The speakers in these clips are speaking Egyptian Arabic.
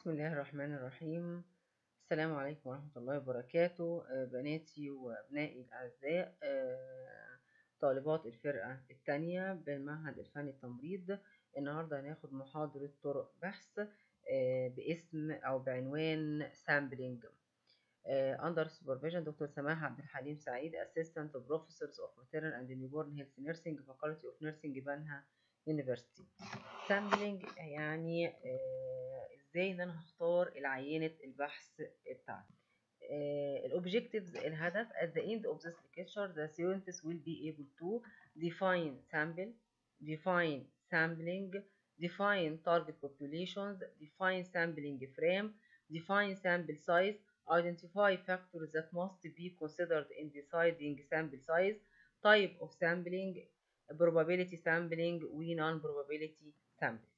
بسم الله الرحمن الرحيم السلام عليكم ورحمة الله وبركاته آه، بناتي وأبنائي الأعزاء آه، طالبات الفرقة الثانية بالمعهد الفني التمريض النهاردة هناخد محاضرة طرق بحث آه، باسم أو بعنوان سامبلينج under supervision دكتور سماح عبد الحليم سعيد Assistant Professors of Maternal and Newborn Health Nursing Faculty of Nursing بنها University سامبلينج يعني آه، ازاي ان انا هختار العينة البحث بتاعتي الاوبجكتيفز الهدف at the end of this lecture the scientists will be able to define sample define sampling define target populations define sampling frame define sample size identify factors that must be considered in deciding sample size type of sampling probability sampling و non probability sampling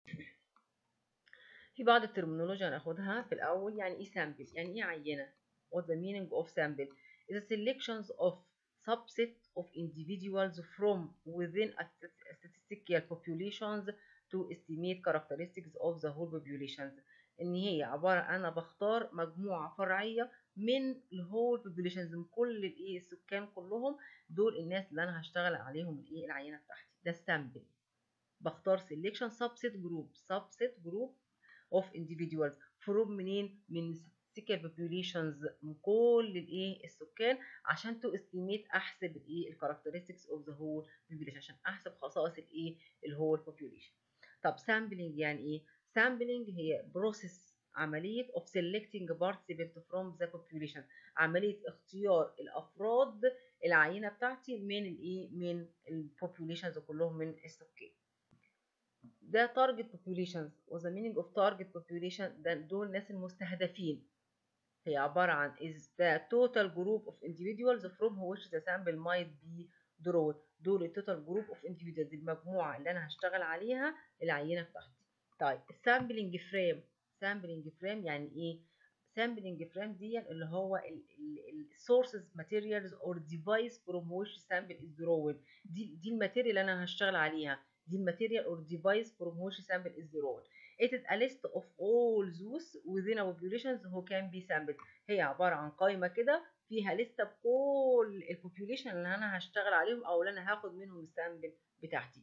في بعض الترمينولوجيا هناخدها في الأول يعني إيه سامبل يعني إيه عينة what the meaning of sample is a selections of subset of individuals from within a statistical populations to estimate characteristics of the whole populations إن هي عبارة أنا بختار مجموعة فرعية من الهول populations من كل الإيه السكان كلهم دول الناس اللي أنا هشتغل عليهم الإيه العينة بتاعتي ده السامبل بختار selection subset group subset group of individuals from منين من statistical populations من كل الايه السكان عشان تو estimate احسب الايه الكاركترستكس اوف ذا هول population عشان احسب خصائص الايه الهول population طب sampling يعني ايه sampling هي process عملية of selecting participants from the population عملية اختيار الأفراد العينة بتاعتي من الايه من البوبوليشنز كلهم من السكان ده target populations و the meaning of target population ده دول الناس المستهدفين هي عبارة عن is the total group of individuals from which the sample might be drawn دول ال total group of individuals المجموعة اللي أنا هشتغل عليها العينة بتاعتي طيب sampling frame sampling frame يعني إيه sampling frame دي اللي هو ال ال sources materials or device from which sample is drawn دي دي الماتيريال اللي أنا هشتغل عليها دي الماتيريال or device from which sample is drawn. It is a list of all those within a population who can be sampled. هي عبارة عن قائمة كده فيها لستة بكل البوبوليشن اللي أنا هشتغل عليهم أو اللي أنا هاخد منهم السامبل بتاعتي.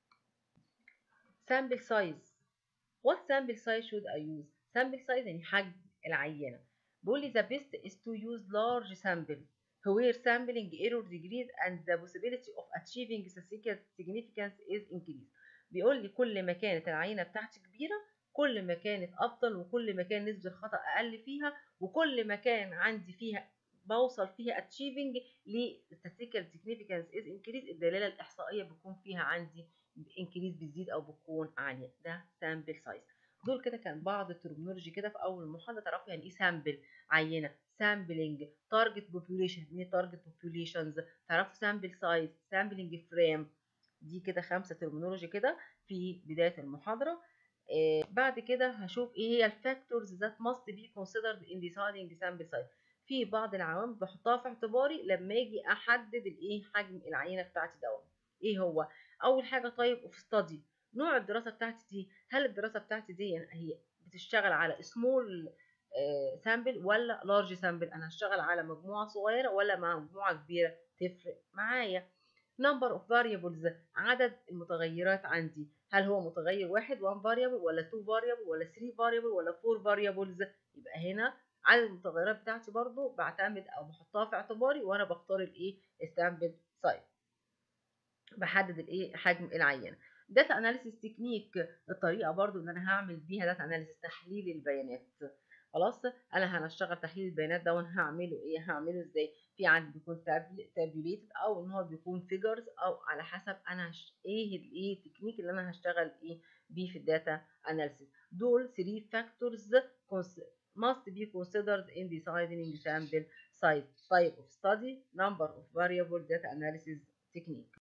Sample size. What sample size should I use? Sample size يعني حجم العينة. بيقول لي the best is to use large sample where sampling error degrees and the possibility of achieving statistical significance is increased بيقول لي كل ما كانت العينة بتاعتي كبيرة كل ما كانت أفضل وكل ما كان نسبة الخطأ أقل فيها وكل ما كان عندي فيها بوصل فيها achieving ل statistical significance is increased الدلالة الإحصائية بيكون فيها عندي increase بتزيد أو بتكون عالية ده sample size دول كده كان بعض الترمينولوجي كده في اول المحاضره تعرفوا يعني ايه سامبل عينه سامبلنج تارجت بوبوليشن ايه تارجت بوبوليشنز تعرفوا سامبل سايز سامبلنج فريم دي كده خمسه ترمينولوجي كده في بدايه المحاضره آه بعد كده هشوف ايه هي الفاكتورز ذات ماست بي considered in deciding sample size في بعض العوامل بحطها في اعتباري لما اجي احدد الايه حجم العينه بتاعتي دوت ايه هو اول حاجه طيب اوف ستادي نوع الدراسه بتاعتي دي هل الدراسه بتاعتي دي هي بتشتغل على سمول سامبل ولا لارج سامبل انا هشتغل على مجموعه صغيره ولا مع مجموعه كبيره تفرق معايا number of variables عدد المتغيرات عندي هل هو متغير واحد 1 variable ولا 2 variable ولا 3 variable ولا 4 variables يبقى هنا عدد المتغيرات بتاعتي برضو بعتمد او بحطها في اعتباري وانا بختار الايه السامبل سايز بحدد الايه حجم العينه داتا اناليسيس تكنيك الطريقه برضو ان انا هعمل بيها داتا اناليسيس تحليل البيانات خلاص انا هنشتغل تحليل البيانات ده وانا هعمله ايه هعمله ازاي في عندي بيكون تابيوليتد او ان هو بيكون فيجرز او على حسب انا هش... ايه الايه التكنيك اللي انا هشتغل ايه بيه في الداتا اناليسيس دول 3 فاكتورز must be considered in deciding sample size type of study number of variable data analysis technique